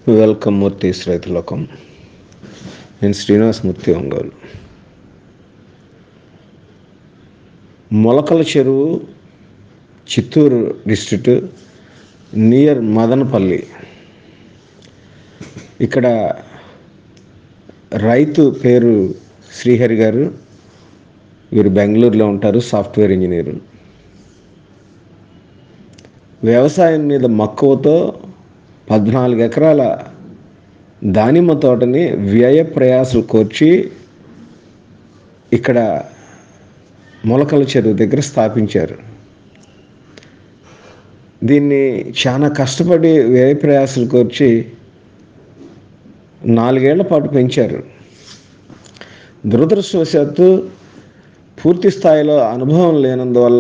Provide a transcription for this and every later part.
welcome మూర్తి రైతులోకం నేను శ్రీనివాస్ మూర్తి ఒంగోలు మొలకల చెరువు చిత్తూరు డిస్ట్రిక్ట్ నియర్ మదనపల్లి ఇక్కడ రైతు పేరు శ్రీహరి గారు వీరు బెంగళూరులో ఉంటారు సాఫ్ట్వేర్ ఇంజనీరు వ్యవసాయం మీద మక్కువతో పద్నాలుగు ఎకరాల దానిమ్మ తోటని వ్యయ ప్రయాసాలు కోర్చి ఇక్కడ మొలకల చెరువు దగ్గర స్థాపించారు దీన్ని చాలా కష్టపడి వ్యయ ప్రయాసాలు కోర్చి నాలుగేళ్ల పాటు పెంచారు దురదృష్టవశాత్తు పూర్తి స్థాయిలో అనుభవం లేనందువల్ల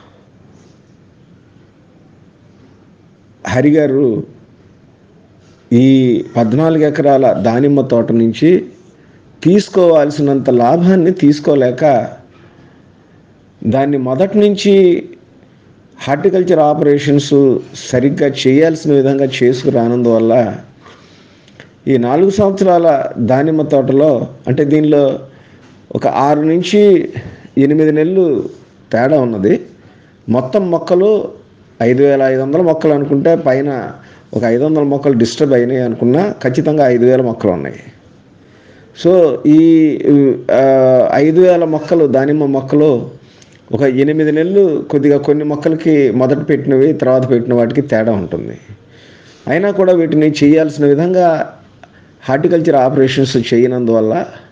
హరిగారు ఈ పద్నాలుగు ఎకరాల దానిమ్మ తోట నుంచి తీసుకోవాల్సినంత లాభాన్ని తీసుకోలేక దాన్ని మొదటి నుంచి హార్టికల్చర్ ఆపరేషన్స్ సరిగ్గా చేయాల్సిన విధంగా చేసుకురానందువల్ల ఈ నాలుగు సంవత్సరాల దానిమ్మ తోటలో అంటే దీనిలో ఒక ఆరు నుంచి ఎనిమిది నెలలు తేడా ఉన్నది మొత్తం మొక్కలు ఐదు వేల ఐదు వందల మొక్కలు అనుకుంటే పైన ఒక ఐదు వందల మొక్కలు డిస్టర్బ్ అయినాయి అనుకున్నా ఖచ్చితంగా ఐదు వేల మొక్కలు ఉన్నాయి సో ఈ ఆ, ఐదు వేల మొక్కలు దానిమ్మ మొక్కలు ఒక ఎనిమిది నెలలు కొద్దిగా కొన్ని మొక్కలకి మొదట పెట్టినవి తర్వాత పెట్టిన వాటికి తేడా ఉంటుంది అయినా కూడా వీటిని చేయాల్సిన విధంగా హార్టికల్చర్ ఆపరేషన్స్ చేయనందువల్ల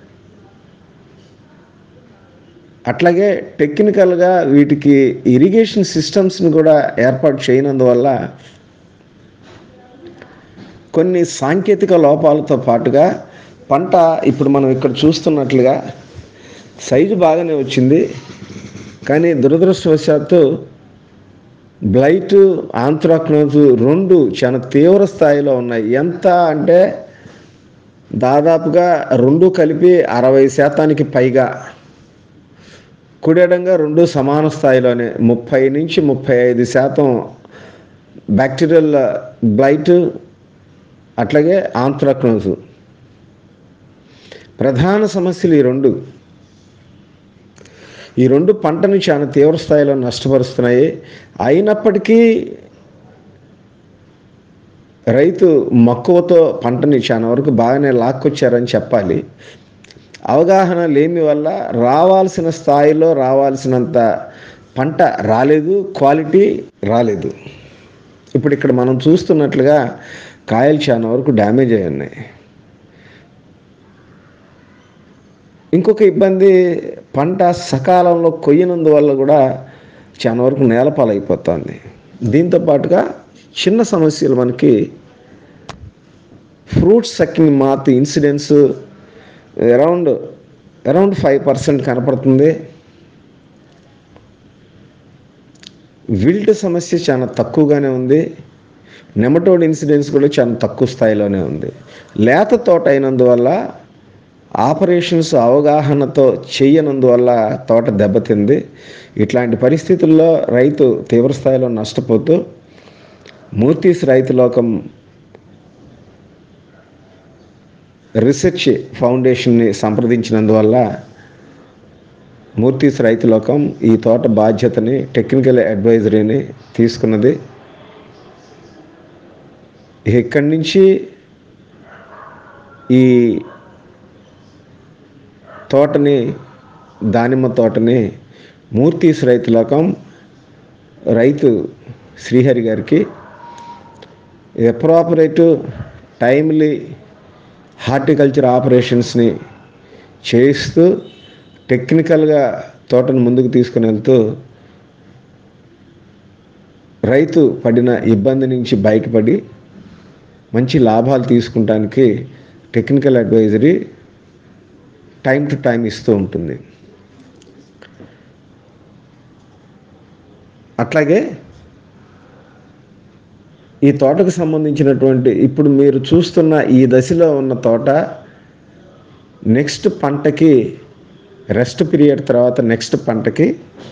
అట్లాగే టెక్నికల్గా వీటికి ఇరిగేషన్ సిస్టమ్స్ని కూడా ఏర్పాటు చేయనందువల్ల కొన్ని సాంకేతిక లోపాలతో పాటుగా పంట ఇప్పుడు మనం ఇక్కడ చూస్తున్నట్లుగా సైజు బాగానే వచ్చింది కానీ దురదృష్టవశాత్తు బ్లైట్ ఆంథ్రాక్నోజ్ రెండు చాలా తీవ్ర స్థాయిలో ఉన్నాయి ఎంత అంటే దాదాపుగా రెండు కలిపి అరవై శాతానికి పైగా కుడేడంగా రెండు సమాన స్థాయిలోనే ముప్పై నుంచి ముప్పై ఐదు శాతం బ్యాక్టీరియల్ బ్లైట్ అట్లాగే ఆంథ్రాక్నోస్ ప్రధాన సమస్యలు ఈ రెండు ఈ రెండు పంటని చాలా తీవ్ర స్థాయిలో నష్టపరుస్తున్నాయి అయినప్పటికీ రైతు మక్కువతో పంటని చాలా వరకు బాగానే లాక్కొచ్చారని చెప్పాలి అవగాహన లేమి వల్ల రావాల్సిన స్థాయిలో రావాల్సినంత పంట రాలేదు క్వాలిటీ రాలేదు ఇప్పుడు ఇక్కడ మనం చూస్తున్నట్లుగా కాయలు చాలా వరకు డ్యామేజ్ అయి ఉన్నాయి ఇంకొక ఇబ్బంది పంట సకాలంలో కొయ్యనందువల్ల కూడా చాలా వరకు నేలపాలైపోతుంది దీంతో పాటుగా చిన్న సమస్యలు మనకి fruits sucking moth incidence around around five percent కనపడుతుంది విల్ట్ సమస్య చాలా తక్కువగానే ఉంది నెమటోడ్ ఇన్సిడెన్స్ కూడా చాలా తక్కువ స్థాయిలోనే ఉంది లేత తోట అయినందువల్ల ఆపరేషన్స్ అవగాహనతో చేయనందువల్ల తోట దెబ్బతింది ఇట్లాంటి పరిస్థితుల్లో రైతు తీవ్ర స్థాయిలో నష్టపోతూ మూర్తీస్ రైతు లోకం రీసెర్చ్ ఫౌండేషన్ని సంప్రదించినందువల్ల మూర్తీస్ రైతు లోకం ఈ తోట బాధ్యతని టెక్నికల్ అడ్వైజరీని తీసుకున్నది ఇక్కడి నుంచి ఈ తోటని దానిమ్మ తోటని మూర్తీస్ రైతు లోకం రైతు శ్రీహరి గారికి ఎప్రాపరేటివ్ టైమ్లీ హార్టికల్చర్ ఆపరేషన్స్ని చేయిస్తూ టెక్నికల్గా తోటను ముందుకు తీసుకుని వెళ్తూ రైతు పడిన ఇబ్బంది నుంచి బయటపడి మంచి లాభాలు తీసుకుంటానికి technical advisory time to time ఇస్తూ ఉంటుంది అట్లాగే ఈ తోటకు సంబంధించినటువంటి ఇప్పుడు మీరు చూస్తున్న ఈ దశలో ఉన్న తోట నెక్స్ట్ పంటకి రెస్ట్ పీరియడ్ తర్వాత నెక్స్ట్ పంటకి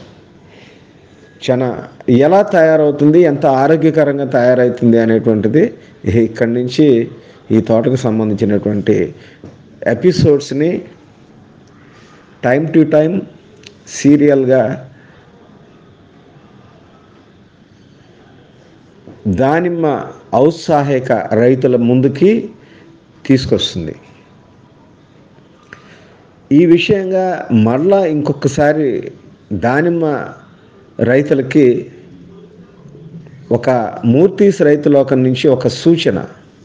చాలా ఎలా తయారవుతుంది ఎంత ఆరోగ్యకరంగా తయారవుతుంది అనేటువంటిది ఇక్కడి నుంచి ఈ తోటకు సంబంధించినటువంటి ఎపిసోడ్స్ని టైం టు టైం సీరియల్గా దానిమ్మ ఔత్సాహిక రైతుల ముందుకి తీసుకొస్తుంది ఈ విషయంగా మరలా ఇంకొకసారి దానిమ్మ రైతులకి ఒక మూర్తీస్ రైతులోకం నుంచి ఒక సూచన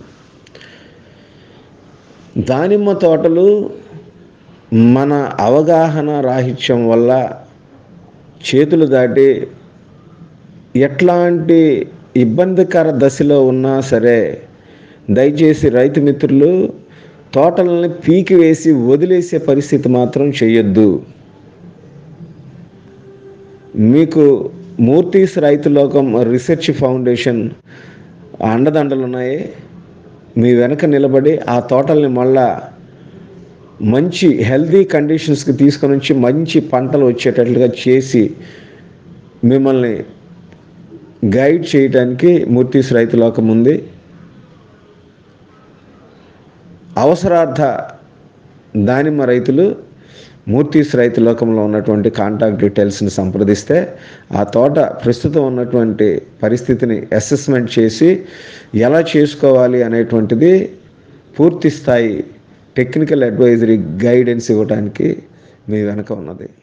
దానిమ్మ తోటలు మన అవగాహన రాహిత్యం వల్ల చేతులు దాటి ఎట్లాంటి ఇబ్బందికర దశలో ఉన్నా సరే దయచేసి రైతు మిత్రులు తోటలని పీకి వేసి వదిలేసే పరిస్థితి మాత్రం చేయొద్దు మీకు మూర్తీస్ రైతులోకం రీసెర్చ్ ఫౌండేషన్ అండదండలు ఉన్నాయి మీ వెనక నిలబడి ఆ తోటల్ని మళ్ళా మంచి హెల్దీ కండిషన్స్కి తీసుకొని వచ్చి మంచి పంటలు వచ్చేటట్లుగా చేసి మిమ్మల్ని గైడ్ చేయడానికి మూర్తీస్ రైతులోకం ఉంది అవసరార్థ దానిమ్మ రైతులు మూర్తీస్ రైతు లోకంలో ఉన్నటువంటి కాంటాక్ట్ డీటెయిల్స్ని సంప్రదిస్తే ఆ తోట ప్రస్తుతం ఉన్నటువంటి పరిస్థితిని అసెస్మెంట్ చేసి ఎలా చేసుకోవాలి అనేటువంటిది పూర్తి స్థాయి టెక్నికల్ అడ్వైజరీ గైడెన్స్ ఇవ్వడానికి మీ వెనక ఉన్నది